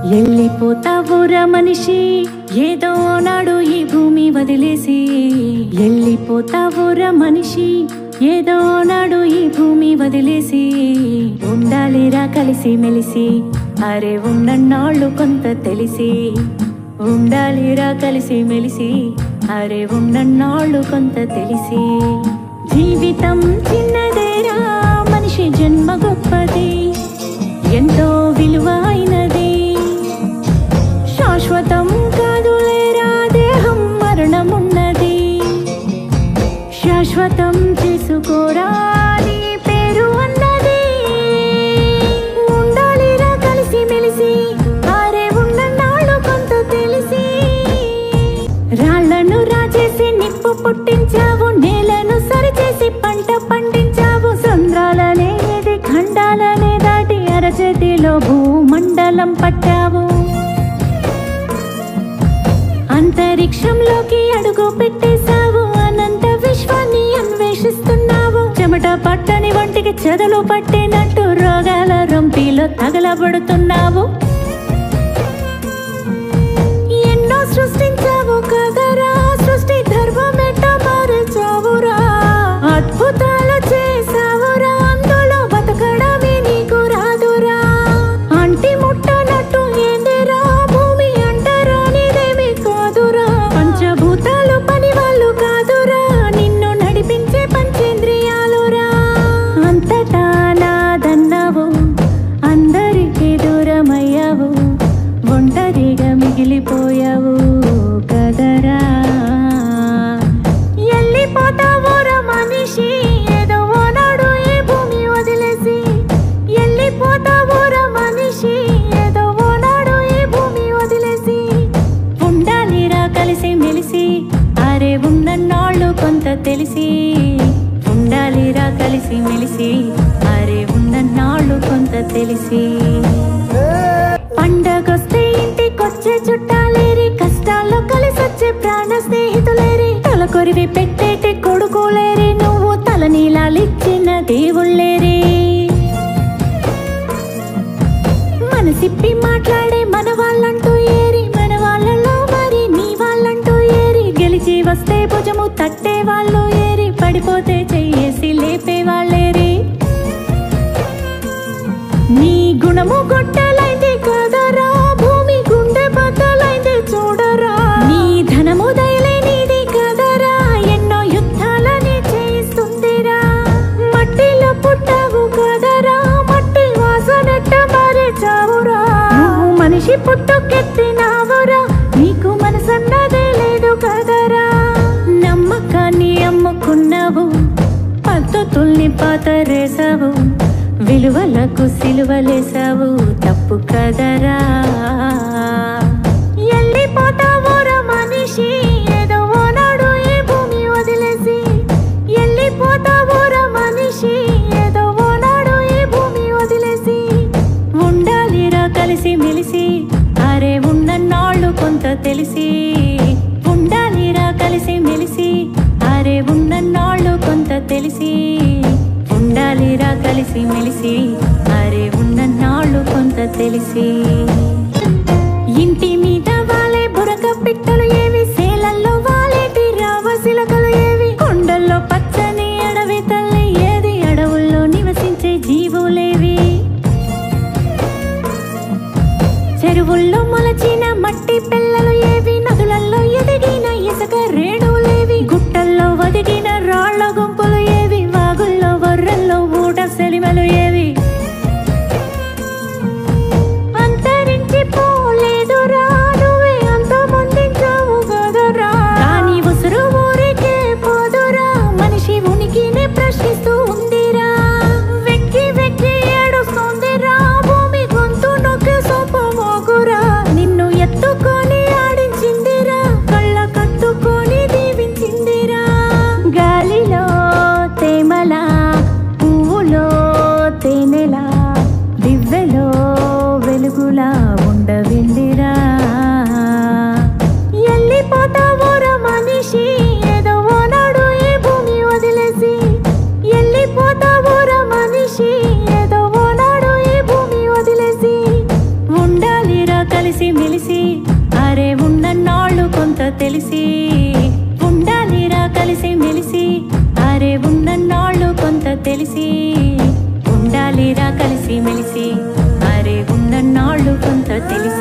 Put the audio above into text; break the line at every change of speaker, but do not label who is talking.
ఎల్లిపోతావురా మనిషి ఏదో నాడు ఈ భూమి వదిలేసి ఎల్లిపోతావురా మనిషి ఏదో నాడు ఈ భూమి వదిలేసి ఉండాలిరా కలిసి మెలిసి అరే ఉన్నన్నాళ్ళు కొంత తెలిసి ఉండాలిరా కలిసి మెలిసి అరే ఉన్నన్నాళ్ళు కొంత తెలిసి జీవితం చిన్నదేరా మనిషి జన్మ గొప్పది ఎంతో విలువైనది శాశ్వతం కాదులేరా దేహం మరణమున్నది శాశ్వతం చేసుకోరా నీ పేరు అన్నది ఉండాలిరా కలిసి మెలిసి ఆరే ఉన్న నాళ్ళు కొంత తెలిసి రాళ్లను రాజేసి నిప్పు పుట్టించావు నేలను సరిచేసి పంట పండించావు సంద్రాలనేది ఖండాలనే దాటి అరచేతిలో భూమండలం పట్టావు అంతరిక్షంలోకి అడుగు పెట్టేశావు అనంత విశ్వాన్ని అన్వేషిస్తున్నావు చెమట పట్టని వంటికి చెదలు పట్టినట్టు రోగాల రొంపిలో తగలబడుతున్నావు ఎన్నో సృష్టించావు కదరా సృష్టి ధర్మమెట్ట మార్చావురా అద్భుతాలు చేసావురా అందులో బతకడమే నీకు రాదురా అంటి ముట్టనట్టు ఏందిరా భూమి అంటరానిదేమి కాదురా పంచభూతాలు పని వాళ్ళు కాదురా నిన్ను నడిపించే పంచేంద్రియాలురా అంతటా నాదన్నావు అందరికీ దూరమయ్యావు ఒంటరిగా మిగిలిపోయావు కదరా ఎల్లిపోతావురా మనిషి ఏదో ఓనాడు ఈ భూమి వదిలేసి ఎల్లిపోతావురా మనిషి ఏదో ఓనాడు ఈ భూమి వదిలేసి ఉండాలిరా కలిసి మెలిసి అరే ఉన్నన్నాళ్ళు కొంత తెలిసి ఉండాలిరా కలిసి మెలిసి అరే ఉన్నన్నాళ్ళు కొంత తెలిసి పండగొస్తే ఇంటికొచ్చే చుట్టాలేరి కష్టాల్లో కలిసొచ్చే ప్రాణ స్నేహితులేరి తల కొరివి పెట్టేటి కొడుకులేరి నువ్వు తల నీలాలిచ్చిన దేవుళ్ళేరి మనసిప్పి మాట్లాడే మన వాళ్ళంటూ ఏరి మన వాళ్ళలో మరి నీ వాళ్ళంటూ ఏరి గెలిచి వస్తే భుజము తట్టే వాళ్ళు ఏరి పడిపోతే చెయ్యేసి లేపే వాళ్ళేరి నీ గుణము గొట్టలైంది కదరా భూమి గుండె బద్దలైంది చూడరా నీ ధనము దయలేనిది కదరా ఎన్నో యుద్ధాలని చేస్తుందిరా మట్టిలో పుట్టావు కదరా మట్టి వాసనెట్ట మరిచావురా నువ్వు మనిషి పుట్టుకెత్తినావురా నీకు మనసన్నదే లేదు కదరా నమ్మకాన్ని అమ్ముకున్నావు పద్ధతుల్ని పాతరేసావు విలువలకు సిలువలేసావు తప్పు కదరా ఎల్లిపోతావురా మనిషి ఏదో ఓనాడు ఈ భూమి వదిలేసి ఎల్లిపోతావురా మనిషి ఏదో ఓనాడు ఈ భూమి వదిలేసి ఉండాలిరా కలిసి మెలిసి అరే ఉన్నన్నాళ్ళు కొంత తెలిసి ఉండాలిరా కలిసి మెలిసి అరే ఉన్నన్నాళ్ళు కొంత తెలిసి ఉండాలిరా కలిసి మెలిసి అరే ఉన్నన్నాళ్ళు కొంత తెలిసి ఇంటి మీద వాలే బురక పిట్టలు ఏవి సేలల్లో వాలేటి రావసిలకలు ఏవి కొండల్లో పచ్చని అడవి తల్లి ఏది అడవుల్లో నివసించే జీవులేవి చెరువుల్లో మొలచిన మట్టి పిల్లలు ఏవి నదులల్లో ఎదిగిన ఇసుక రేణువులేవి గుట్టల్లో వదిగిన రాళ్ల గుంపులు ఏవి వాగుల్లో వర్రల్లో ఊట సెలిమలు ఏవి అంతరించి పోలేదురా నువ్వే అంతమొందించావు కదరా కానీ ఉసురు ఊరికే పోదురా మనిషి ఉనికినే ప్రశ్నిస్తూ ఉందిరా వెక్కి వెక్కి ఏడుస్తోందిరా భూమి గొంతు నొక్కి సొప్పమోగురా నిన్ను ఎత్తుకొని ఆడించిందిరా కళ్ళ కట్టుకొని దీవించిందిరా గాలిలో తేమలా పువ్వులో తేనెలా దివ్వెలో వెలుగులా ఉండవిందిరా ఎల్లిపోతావురా మనిషి ఏదో ఓనాడు ఈ భూమి వదిలేసి ఎల్లిపోతావురా మనిషి ఏదో ఓనాడు ఈ భూమి వదిలేసి ఉండాలిరా కలిసి కలిసి మెలిసి అరే ఉన్నన్నాళ్ళు కొంత తెలిసి ఉండాలిరా కలిసి మెలిసి అరే ఉన్నన్నాళ్ళు కొంత తెలిసి ఉండాలిరా కలిసి మెలిసి అరే ఉన్నన్నాళ్ళు కొంత తెలిసి